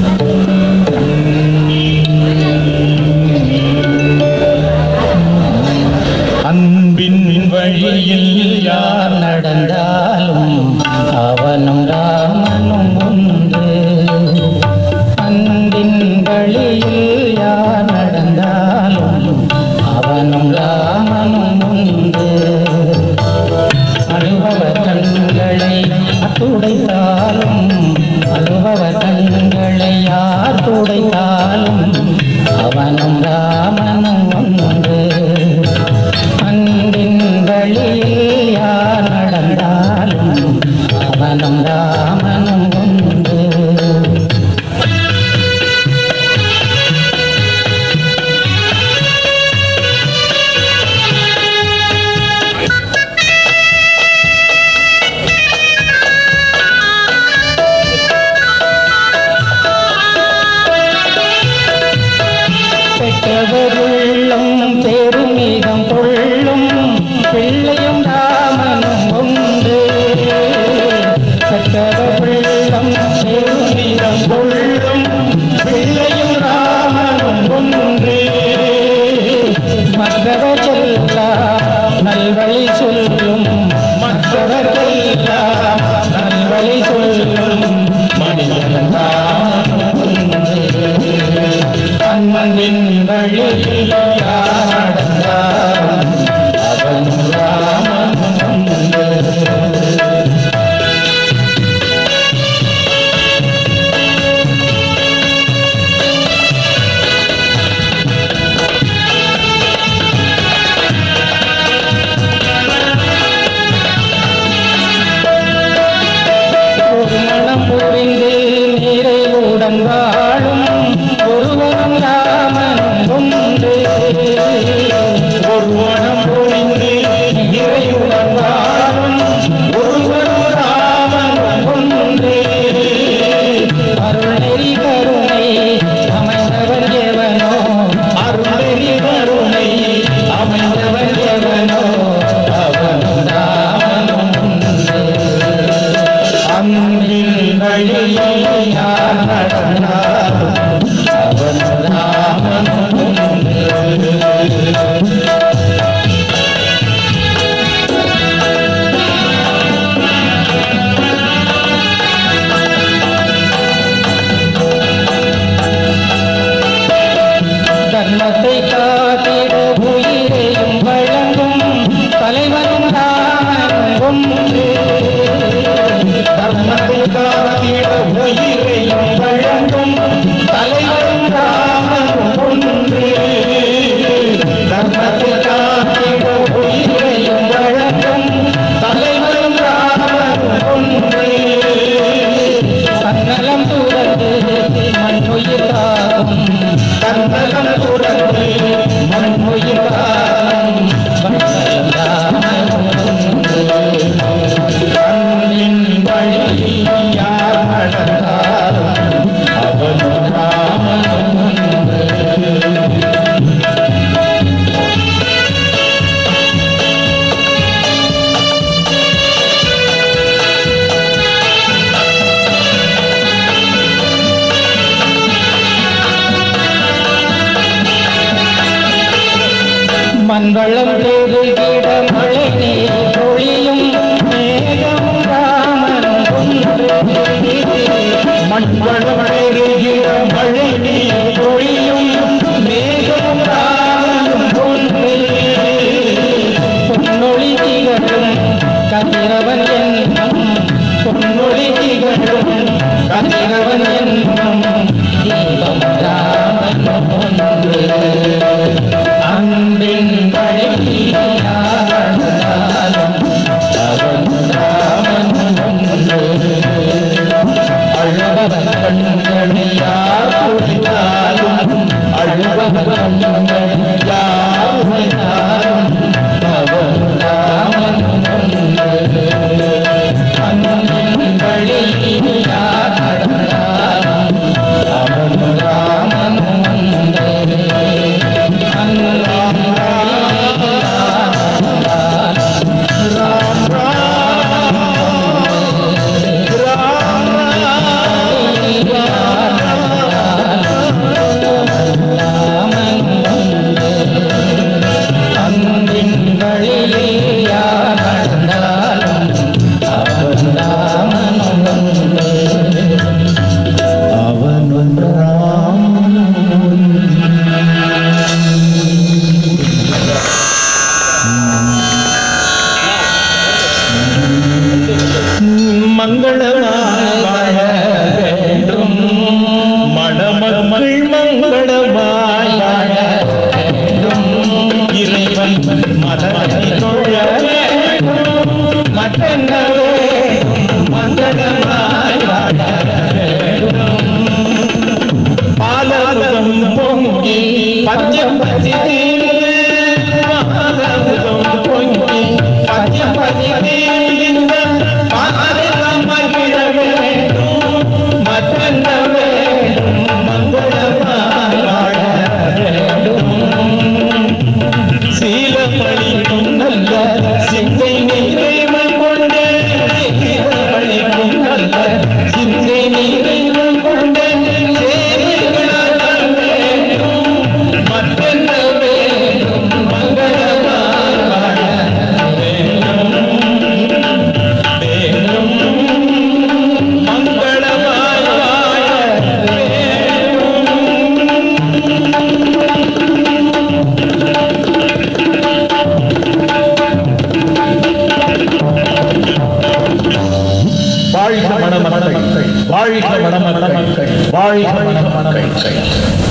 அன்பின் வழியில் யார் நடந்தாலும் அவனும் ராமனும் ஒன்று அன்பின் வழியில் யார் நடந்தாலும் அவனும் ராமனும் ஒன்று அழுபவர் கண்களை துடைத்தாலும் அழுபவர் கண்களை யார் துடைத்தாலும் அவனும் ராமனும் ஒன்று அன்பின் வழியில் யார் நடந்தாலும் அவனும் ராமனும் ஒன்று பெற்றவருள்ளும் பெருமிகம் கொள்ளும் பிள்ளையும் ராமனும் ஒன்று பெற்றவருள்ளும் பெருமிகம் கொள்ளும் பிள்ளையும் ராமனும் ஒன்று மற்றவர் செல்லாம் நல்வழி சொல்லும் மற்றவர் செல்லாம் நல்வழி சொல்லும் மனிதன் ராமனும் ஒன்று அன்பின் வழியில் யார் நடந்தாலும் அவன் ராமனும் ஒன்று. ஒரு மனம் புரிந்து நிறைவுடன் வாழும் ஒருவனும் ராமனும் ஒன்று ஒருவனம் புரிந்து நிறைவுடன் வாழும் ஒருவனும் ராமனும் ஒன்று அருள் நெறி கருணை அமைந்தவன் எவனோ அருள் நெறி கருணை அமைந்தவன் எவனோ அவனும் ராமனும் ஒன்று அன்பின் வழியில் யார் நடந்தாலும் அவன் ராமனும் ஒன்று. தர்மத்தை காத்திட உயிரையும் வழங்கும் தலைவனும் ராமனும் ஒன்று தர்மத்தை காத்திட உயிரையும் வழங்கும் தலைவனும் ராமனும் ஒன்று தர்மத்தை காத்திட உயிரையும் வழங்கும் தலைவனும் ராமனும் ஒன்று தன்னலம் துறந்து மண்ணுயிர் காக்கும் தன்னலம் துறந்து மண்ணுயிர் காக்கும் வண்ணலம் ராமனும் ஒன்று. அன்பின் வழியில் யார் நடந்தாலும் அவனும் ராமனும் ஒன்று. மண்வளம் பெருகிட மழை நீர் பொழியும் மேகமும் ராமனும் ஒன்று மண்வளம் பெருகிட மழை நீர் பொழியும் மேகமும் ராமனும் ஒன்று பொன்னொழி திகழும் கதிரவன் என்னும் பொன்னொழி திகழும் கதிரவன் என்னும் தீபம் ராமனும் ஒன்று அன்பின் வழியில் யார் நடந்தாலும் அவன் ராமனும் ஒன்று. அழுபவர் கண்களை யார் துடைத்தாலும் அழுபவர் கண்களை யார் துடைத்தாலும் அவன் ராமனும் ஒன்று. அன்பின் வழியில் யார் நடந்தாலும் அவன் ராமனும் ஒன்று. ராம் பசி தீர்ந்து பாதமுதம் பொங்கி பச்சை பசி தீர்ந்த பாதம் மகிழ வேண்டும் மத்தென்ன வேண்டும் மங்களமாய் வாழ வேண்டும் சீலமளிக்கும் நல்ல சிந்தை நிறைவு கொண்டு சீலமளிக்கும் நல்ல சிந்தை நிறைவு கொண்டு சேவைகளால் வேண்டும் மற்றென்ன வேண்டும் மங்களமாய் வாழ வேண்டும் வேண்டும் மங்களமாய் வாழ வேண்டும் வாழ்க மணமக்கள் வாழ்க மணமக்கள் வாழ்க மணமக்கள்